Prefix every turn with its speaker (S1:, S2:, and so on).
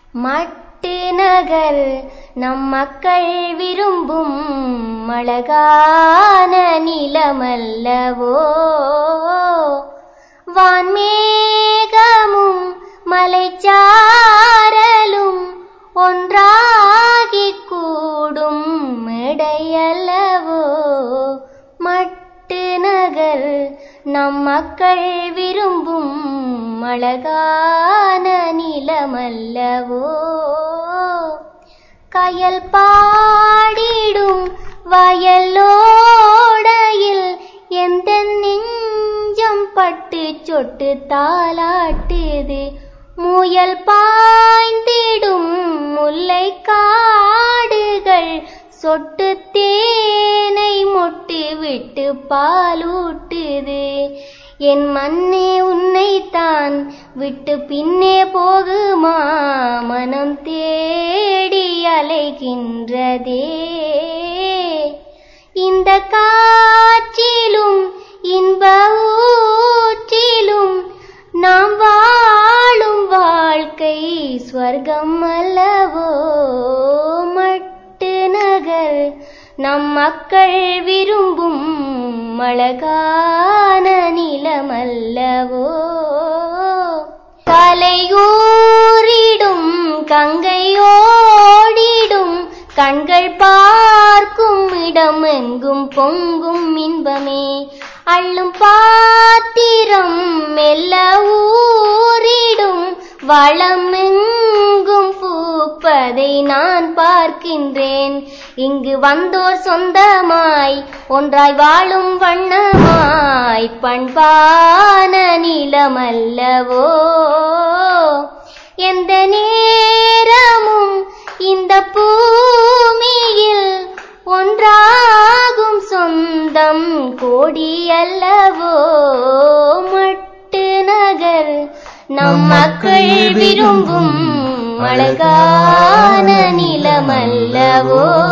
S1: மட்டு நகர் நம் மக்கள் விரும்பும் அழகான நிலமல்லவோ வான்மேகமும் மலைச்சாரலும் ஒன்றாகிக் கூடும் இடையல்லவோ மட்டு நகர் நம் மக்கள் விரும்பும் அழகான நிலமல்லவோ கயல் பாடிடும் வயலோடையில் எந்த நெஞ்சம் பட்டு சொட்டு தாளாட்டுது முயல் பாய்ந்திடும் முல்லை காடுகள் சொட்டு தேனை மொட்டு விட்டு பாலூட்டுது என் மண்ணே உன்னைத்தான் விட்டு பின்னே போகுமா மனம் தேடி அலைகின்றதே இந்த காற்றிலும் இன்ப ஊற்றிலும் நாம் வாழும் வாழ்க்கை ஸ்வர்க்கம் அல்லவோ மட்டு நகர் நம் மக்கள் விரும்பும் அழகான நிலமல்லவோ கலையூரிடும் கங்கையோடிடும் கண்கள் பார்க்கும் இடம் எங்கும் பொங்கும் இன்பமே அள்ளும் பாத்திரம் மெல்ல ஊரிடும் வளம் எங்கும் பூப்பதை நான் பார்க்கின்றேன் இங்கு வந்தோர் சொந்தமாய் ஒன்றாய் வாழும் வண்ணமாய் பண்பான நிலமல்லவோ எந்த நேரமும் இந்த பூமியில் ஒன்றாகும் சொந்தம் கோடி அல்லவோ மட்டு நகர் நம் மக்கள் விரும்பும் அழகான நிலமல்லவோ